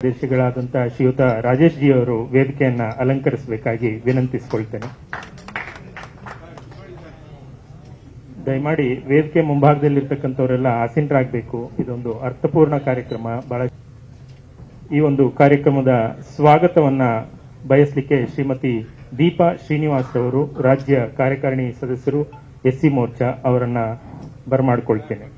ದೇಶಗಳಾದಂತಹ ಶ್ರೀಯುತ ರಾಜೇಶ್ ಜಿ ಅವರು ವೇದಿಕೆಯನ್ನ ಅಲಂಕರಿಸಬೇಕಾಗಿ ವಿನಂತಿಸಿಕೊಳ್ತೇನೆ ದಯಮಾಡಿ ವೇದಿಕೆ ಮುಂಭಾಗದಲ್ಲಿರ್ತಕ್ಕಂಥವರೆಲ್ಲ ಆಸೀನರಾಗಬೇಕು ಇದೊಂದು ಅರ್ಥಪೂರ್ಣ ಕಾರ್ಯಕ್ರಮ ಬಹಳ ಈ ಒಂದು ಕಾರ್ಯಕ್ರಮದ ಸ್ವಾಗತವನ್ನ ಬಯಸಲಿಕ್ಕೆ ಶ್ರೀಮತಿ ದೀಪಾ ಶ್ರೀನಿವಾಸ್ ಅವರು ರಾಜ್ಯ ಕಾರ್ಯಕಾರಿಣಿ ಸದಸ್ಯರು ಎಸ್ಸಿ ಮೋರ್ಚಾ ಅವರನ್ನ ಬರಮಾಡ್ಕೊಳ್ತೇನೆ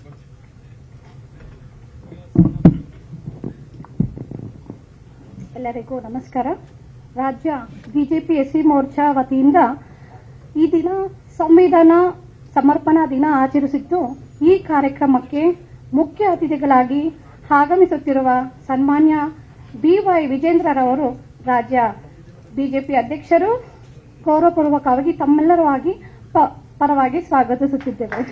ಎಲ್ಲರಿಗೂ ನಮಸ್ಕಾರ ರಾಜ್ಯ ಬಿಜೆಪಿ ಎಸ್ಸಿ ಮೋರ್ಚಾ ವತಿಯಿಂದ ಈ ದಿನ ಸಂವಿಧಾನ ಸಮರ್ಪಣಾ ದಿನ ಆಚರಿಸಿದ್ದು ಈ ಕಾರ್ಯಕ್ರಮಕ್ಕೆ ಮುಖ್ಯ ಅತಿಥಿಗಳಾಗಿ ಆಗಮಿಸುತ್ತಿರುವ ಸನ್ಮಾನ್ಯ ಬಿವೈ ವಿಜೇಂದ್ರರವರು ರಾಜ್ಯ ಬಿಜೆಪಿ ಅಧ್ಯಕ್ಷರು ಗೌರವಪೂರ್ವಕವಾಗಿ ತಮ್ಮೆಲ್ಲರವಾಗಿ ಪ- ಪರವಾಗಿ ಸ್ವಾಗತಿಸುತ್ತಿದ್ದೇವೆ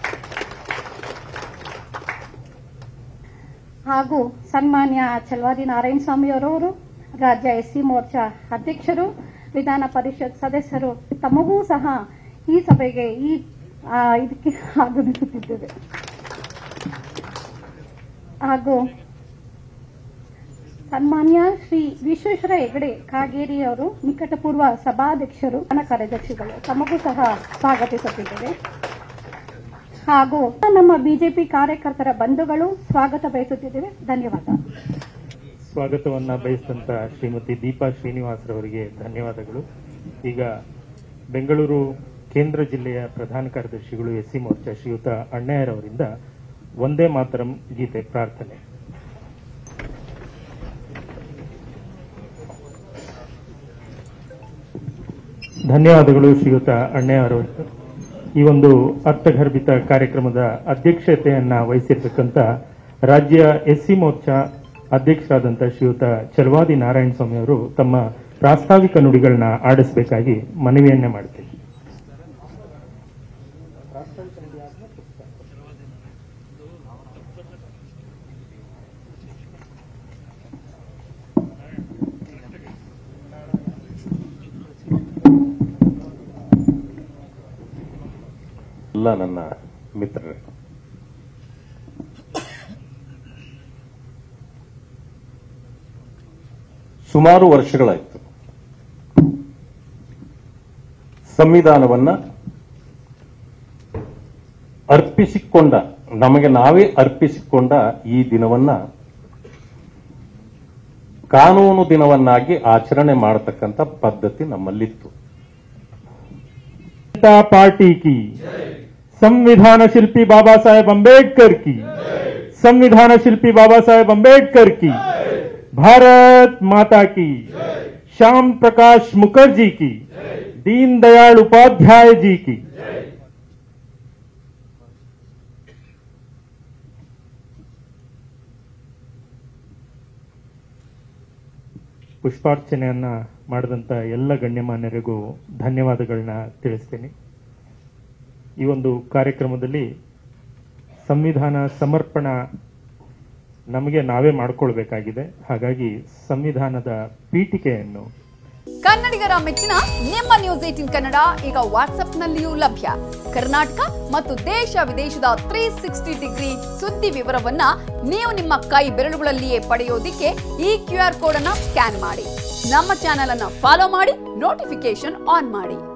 ಹಾಗೂ ಸನ್ಮಾನ್ಯ ಚಲವಾದಿ ನಾರಾಯಣ ಸ್ವಾಮಿ ಅವರವರು ರಾಜ್ಯ ಎಸ್ಸಿ ಮೋರ್ಚಾ ಅಧ್ಯಕ್ಷರು ವಿಧಾನ ಪರಿಷತ್ ಸದಸ್ಯರು ತಮಗೂ ಸಹ ಈ ಸಭೆಗೆ ಈ ಆ, ಇದಕ್ಕೆ ಆಗಮಿಸುತ್ತಿದ್ದೇವೆ ಹಾಗೂ ಸನ್ಮಾನ್ಯ ಶ್ರೀ ವಿಶ್ವೇಶ್ವರ ಹೆಗಡೆ ಕಾಗೇರಿ ಅವರು ನಿಕಟಪೂರ್ವ ಸಭಾಧ್ಯಕ್ಷರು ನನ್ನ ಕಾರ್ಯದರ್ಶಿಗಳು ತಮಗೂ ಸಹ ಸ್ವಾಗತಿಸುತ್ತಿದ್ದೇವೆ ಹಾಗೂ ನಮ್ಮ ಬಿಜೆಪಿ ಕಾರ್ಯಕರ್ತರ ಬಂಧುಗಳು ಸ್ವಾಗತ ಬಯಸುತ್ತಿದ್ದೇವೆ ಧನ್ಯವಾದ ಸ್ವಾಗತವನ್ನ ಬಯಸಿದಂತ ಶ್ರೀಮತಿ ದೀಪಾ ಶ್ರೀನಿವಾಸ್ ರವರಿಗೆ ಧನ್ಯವಾದಗಳು ಈಗ ಬೆಂಗಳೂರು ಕೇಂದ್ರ ಜಿಲ್ಲೆಯ ಪ್ರಧಾನ ಕಾರ್ಯದರ್ಶಿಗಳು ಎಸ್ಸಿ ಮೋರ್ಚಾ ಶ್ರೀಯುತ ಅಣ್ಣಯ್ಯರವರಿಂದ ಒಂದೇ ಮಾತರಂ ಗೀತೆ ಪ್ರಾರ್ಥನೆ ಧನ್ಯವಾದಗಳು ಶ್ರೀಯುತ ಅಣ್ಣಯ್ಯರವರು ಈ ಒಂದು ಅರ್ಥಗರ್ಭಿತ ಕಾರ್ಯಕ್ರಮದ ಅಧ್ಯಕ್ಷತೆಯನ್ನ ವಹಿಸಿರ್ತಕ್ಕಂಥ ರಾಜ್ಯ ಎಸ್ಸಿ ಮೋರ್ಚಾ ಅಧ್ಯಕ್ಷರಾದಂಥ ಶ್ರೀಯುತ ಚಲವಾದಿ ನಾರಾಯಣ ಸ್ವಾಮಿ ಅವರು ತಮ್ಮ ಪ್ರಾಸ್ತಾವಿಕ ನುಡಿಗಳನ್ನ ಆಡಿಸಬೇಕಾಗಿ ಮನವಿಯನ್ನೇ ಮಾಡ್ತೀನಿ ಎಲ್ಲ ನನ್ನ ಮಿತ್ರರೇ ಸುಮಾರು ವರ್ಷಗಳಾಯಿತು ಸಂವಿಧಾನವನ್ನ ಅರ್ಪಿಸಿಕೊಂಡ ನಮಗೆ ನಾವೇ ಅರ್ಪಿಸಿಕೊಂಡ ಈ ದಿನವನ್ನ ಕಾನೂನು ದಿನವನ್ನಾಗಿ ಆಚರಣೆ ಮಾಡತಕ್ಕಂಥ ಪದ್ಧತಿ ನಮ್ಮಲ್ಲಿತ್ತು जनता पार्टी की संविधान शिल्पी बाबा साहेब अंबेडकर की संविधान शिल्पी बाबा साहेब अंबेडकर की भारत माता की श्याम प्रकाश मुखर्जी की दीनदयाल उपाध्याय जी की ಪುಷ್ಪಾರ್ಚನೆಯನ್ನ ಮಾಡಿದಂತ ಎಲ್ಲ ಗಣ್ಯಮಾನ್ಯರಿಗೂ ಧನ್ಯವಾದಗಳನ್ನ ತಿಳಿಸ್ತೇನೆ ಈ ಒಂದು ಕಾರ್ಯಕ್ರಮದಲ್ಲಿ ಸಂವಿಧಾನ ಸಮರ್ಪಣಾ ನಮಗೆ ನಾವೇ ಮಾಡ್ಕೊಳ್ಬೇಕಾಗಿದೆ ಹಾಗಾಗಿ ಸಂವಿಧಾನದ ಪೀಠಿಕೆಯನ್ನು ಕನ್ನಡಿಗರ ಮೆಚ್ಚಿನ ನಿಮ್ಮ ನ್ಯೂಸ್ ಏಟಿನ್ ಕನ್ನಡ ಈಗ ವಾಟ್ಸ್ಆಪ್ನಲ್ಲಿಯೂ ಲಭ್ಯ ಕರ್ನಾಟಕ ಮತ್ತು ದೇಶ ವಿದೇಶದ ತ್ರೀ ಸಿಕ್ಸ್ಟಿ ಡಿಗ್ರಿ ಸುದ್ದಿ ವಿವರವನ್ನ ನೀವು ನಿಮ್ಮ ಕೈ ಬೆರಳುಗಳಲ್ಲಿಯೇ ಪಡೆಯೋದಿಕ್ಕೆ ಈ ಕ್ಯೂ ಆರ್ ಕೋಡ್ ಅನ್ನ ಸ್ಕ್ಯಾನ್ ಮಾಡಿ ನಮ್ಮ ಚಾನೆಲ್ ಅನ್ನ ಫಾಲೋ ಮಾಡಿ ನೋಟಿಫಿಕೇಶನ್ ಆನ್ ಮಾಡಿ